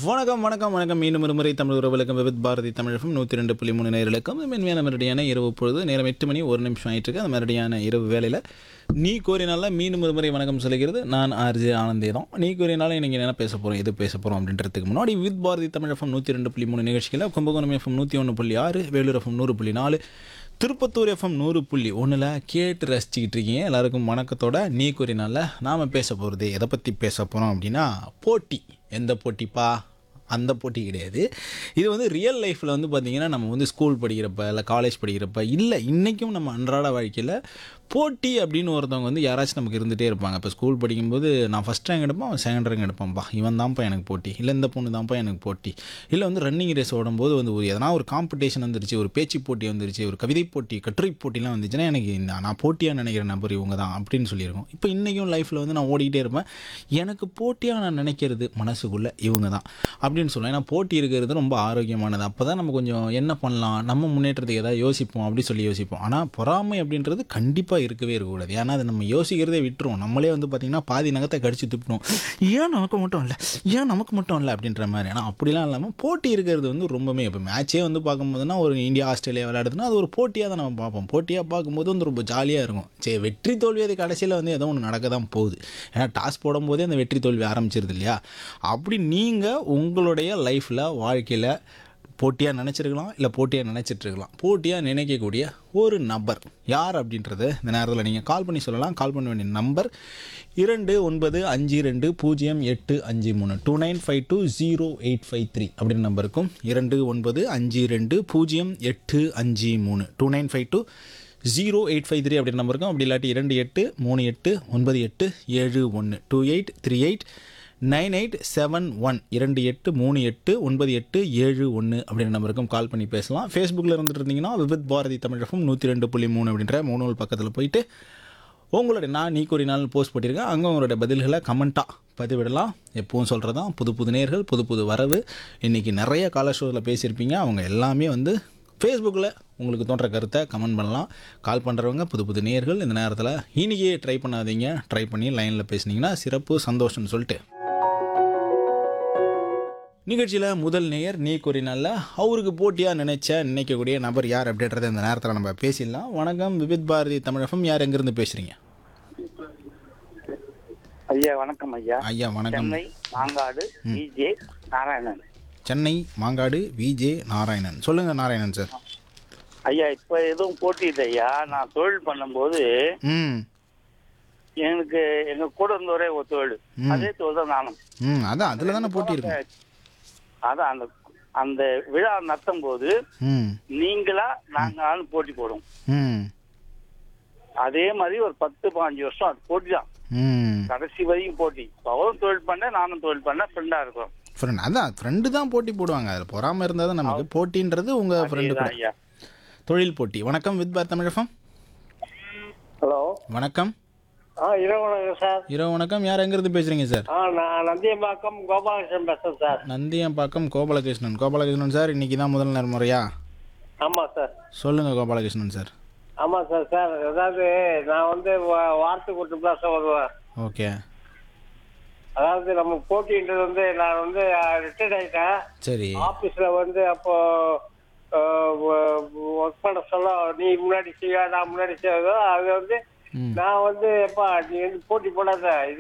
வணக்கம் வணக்கம் வணக்கம் மீண்டும் ஒரு முறை தமிழ் உறவுகளுக்கும் விவித் பாரதி தமிழகம் நூற்றி ரெண்டு புள்ளி மூணு நேர்களுக்கும் மென்மையான மறுபடியான இரவு பொழுது நேரம் எட்டு மணி ஒரு நிமிஷம் ஆயிட்டு இருக்கு அந்த மறுபடியான இரவு வேலையில் நீ கோரினால மீண்டும் ஒரு முறை வணக்கம் சொல்லுகிறது நான் ஆர்ஜே ஆனந்தே தான் நீ கோரினால இன்னைக்கு என்ன பேச போகிறோம் எது பேச போகிறோம் அப்படின்றதுக்கு முன்னாடி வித் பாரதி தமிழ் எஃப்எம் நூற்றி ரெண்டு புள்ளி மூணு நிகழ்ச்சிகளில் கும்பகோணம் எஃப்எம் நூற்றி ஒன்று புள்ளி ஆறு வேலூர் எஃப்எம் நூறு புள்ளி நாலு திருப்பத்தூர் எஃப்எம் நூறு புள்ளி ஒன்றில் கேட்டு ரசிச்சுக்கிட்டு இருக்கீங்க எல்லாருக்கும் வணக்கத்தோட நீ கூறினால நாம் பேச போகிறது எதை பற்றி பேச போகிறோம் அப்படின்னா போட்டி எந்த போட்டிப்பா அந்த போட்டி கிடையாது இது வந்து ரியல் லைஃப்பில் வந்து பார்த்திங்கன்னா நம்ம வந்து ஸ்கூல் படிக்கிறப்ப இல்லை காலேஜ் படிக்கிறப்ப இல்லை இன்றைக்கும் நம்ம அன்றாட வாழ்க்கையில் போட்டி அப்படின்னு ஒருத்தவங்க வந்து யாராச்சும் நமக்கு இருந்துகிட்டே இருப்பாங்க இப்போ ஸ்கூல் படிக்கும்போது நான் ஃபஸ்ட் ரேங்க் எடுப்பேன் அவன் செகண்ட் ரேங்க் எடுப்பான்ப்பா இவன் தான்ப்பா எனக்கு போட்டி இல்லை இந்த பொண்ணு தான்ப்பா எனக்கு போட்டி இல்லை வந்து ரன்னிங் ரேஸ் ஓடும்போது வந்து ஒரு எதனா ஒரு காம்படிஷன் வந்துருச்சு ஒரு பேச்சு போட்டி வந்துருச்சு ஒரு கவிதை போட்டி கட்டுரை போட்டிலாம் வந்துச்சுன்னா எனக்கு இந்த நான் போட்டியாக நினைக்கிற நபர் இவங்க தான் அப்படின்னு சொல்லியிருக்கோம் இப்போ இன்றைக்கும் லைஃப்பில் வந்து நான் ஓடிக்கிட்டே இருப்பேன் எனக்கு போட்டியாக நான் நினைக்கிறது மனசுக்குள்ளே இவங்க தான் அப்படின்னு சொல்லுவேன் ஏன்னா போட்டி இருக்கிறது ரொம்ப ஆரோக்கியமானது அப்போ தான் நம்ம கொஞ்சம் என்ன பண்ணலாம் நம்ம முன்னேற்றத்துக்கு ஏதாவது யோசிப்போம் அப்படி சொல்லி யோசிப்போம் ஆனால் பொறாமை அப்படின்றது கண்டிப்பாக இருக்கவே இருக்கக்கூடாது ஏன்னா அதை நம்ம யோசிக்கிறதே விட்டுருவோம் நம்மளே வந்து பார்த்திங்கன்னா பாதி நகத்தை கடிச்சு துப்பிடுவோம் ஏன் நமக்கு மட்டும் இல்லை ஏன் நமக்கு மட்டும் இல்லை அப்படின்ற மாதிரி ஏன்னா அப்படிலாம் இல்லாமல் போட்டி இருக்கிறது வந்து ரொம்பவே இப்போ மேட்ச்சே வந்து பார்க்கும்போதுனா ஒரு இந்தியா ஆஸ்திரேலியா விளையாடுதுன்னா அது ஒரு போட்டியாக தான் நம்ம பார்ப்போம் போட்டியாக பார்க்கும்போது வந்து ரொம்ப ஜாலியாக இருக்கும் சரி வெற்றி தோல்வி அது கடைசியில் வந்து ஏதோ ஒன்று நடக்க தான் போகுது ஏன்னா டாஸ் போடும்போதே அந்த வெற்றி தோல்வி ஆரம்பிச்சிருது இல்லையா அப்படி நீங்கள் உங்களுடைய லைஃப்பில் வாழ்க்கையில் போட்டியாக நினச்சிருக்கலாம் இல்லை போட்டியாக நினச்சிட்டு இருக்கலாம் போட்டியாக நினைக்கக்கூடிய ஒரு நபர் யார் அப்படின்றத இந்த நேரத்தில் நீங்கள் கால் பண்ணி சொல்லலாம் கால் பண்ண வேண்டிய நம்பர் இரண்டு ஒன்பது அஞ்சு ரெண்டு பூஜ்ஜியம் எட்டு அஞ்சு மூணு two nine five two zero eight five three அப்படின்ற நம்பருக்கும் இரண்டு ஒன்பது அஞ்சு ரெண்டு பூஜ்ஜியம் எட்டு அஞ்சு மூணு two nine five two zero eight five three அப்படின்ற நம்பருக்கும் அப்படி இல்லாட்டி இரண்டு எட்டு மூணு எட்டு ஒன்பது எட்டு ஏழு ஒன்று two eight three eight nine eight seven one இரண்டு எட்டு மூணு எட்டு ஒன்பது எட்டு ஏழு ஒன்று அப்படின்ற நம்பருக்கும் கால் பண்ணி பேசலாம் ஃபேஸ்புக்கில் இருந்துட்டு இருந்தீங்கன்னா விவித் பாரதி தமிழகம் நூற்றி ரெண்டு புள்ளி மூணு அப்படின்ற மூணு பக்கத்தில் போயிட்டு உங்களுடைய நான் நீ ஒரு நாள் போஸ்ட் போட்டிருக்கேன் அங்கே உங்களுடைய பதில்களை கமெண்ட்டாக பதிவிடலாம் எப்பவும் சொல்கிறது தான் புது புது நேர்கள் புது புது வரவு இன்றைக்கி நிறைய கால ஷோவில் பேசியிருப்பீங்க அவங்க எல்லாமே வந்து ஃபேஸ்புக்கில் உங்களுக்கு தோன்ற கருத்தை கமெண்ட் பண்ணலாம் கால் பண்ணுறவங்க புது புது நேர்கள் இந்த நேரத்தில் இன்றைக்கே ட்ரை பண்ணாதீங்க ட்ரை பண்ணி லைனில் பேசுனீங்கன்னா சிறப்பு சந்தோஷம்னு சொல்லிட்டு நிகழ்ச்சியில் முதல் நேயர் நீ கூறினால அவருக்கு போட்டியாக நினைச்ச நினைக்கக்கூடிய நபர் யார் அப்படின்றத இந்த நேரத்தில் நம்ம பேசிடலாம் வணக்கம் விவித் பாரதி தமிழகம் யார் எங்கேருந்து பேசுகிறீங்க ஐயா வணக்கம் ஐயா ஐயா வணக்கம் சென்னை மாங்காடு விஜே நாராயணன் சென்னை மாங்காடு விஜே நாராயணன் சொல்லுங்கள் நாராயணன் சார் ஐயா இப்ப எதுவும் போட்டி இல்லை ஐயா நான் தொழில் பண்ணும்போது ம் எனக்கு எங்க கூட இருந்தவரே ஒரு தொழில் ம். அதே தொழில் தான் நானும் ம் அதான் அதில் தானே போட்டி இருக்கும் அதான் அந்த அந்த விழா நடத்தும் போது ம் நீங்களா நாங்களும் போட்டி போடுவோம் ம் அதே மாதிரி ஒரு பத்து பாஞ்சு வருஷம் அது போட்டி தான் ம் கடைசி வரைக்கும் போட்டி அவரும் தொழில் பண்ண நானும் தொழில் பண்ண ஃப்ரெண்டா இருக்கோம் ஃப்ரெண்ட் அதான் ஃப்ரெண்டு தான் போட்டி போடுவாங்க அதில் பொறாமல் இருந்தால் தான் நமக்கு போட்டின்றது உங்கள் ஃப்ரெண்டு கூட அதேதான் ஐயா தொழில் போட்டி வணக்கம் வித் பார் தமிழகம் ஹலோ வணக்கம் ஆ இரவு வணக்கம் சார் இரவு வணக்கம் யார் எங்கேருந்து பேசுகிறீங்க சார் ஆ நான் நந்தியம்பாக்கம் கோபாலகிருஷ்ணன் பேசுறேன் சார் நந்தியம்பாக்கம் கோபாலகிருஷ்ணன் கோபாலகிருஷ்ணன் சார் இன்னைக்கு தான் முதல் நேரம் முறையா ஆமாம் சார் சொல்லுங்கள் கோபாலகிருஷ்ணன் சார் ஆமாம் சார் சார் அதாவது நான் வந்து வா- வாரத்துக்கு ஒரு தான் சார் வருவேன் ஓகே அதாவது நம்ம போட்டின்றது வந்து நான் வந்து ரிட்டையர்ட் ஆயிட்டேன் சரி ஆஃபீஸில் வந்து அப்போ ஒர்க் பண்ண சொல்ல நீ முன்னாடி செய்ய நான் முன்னாடி செய்ய அது வந்து ம் நான் வந்து எப்பா நீ வந்து போட்டி போடாத இது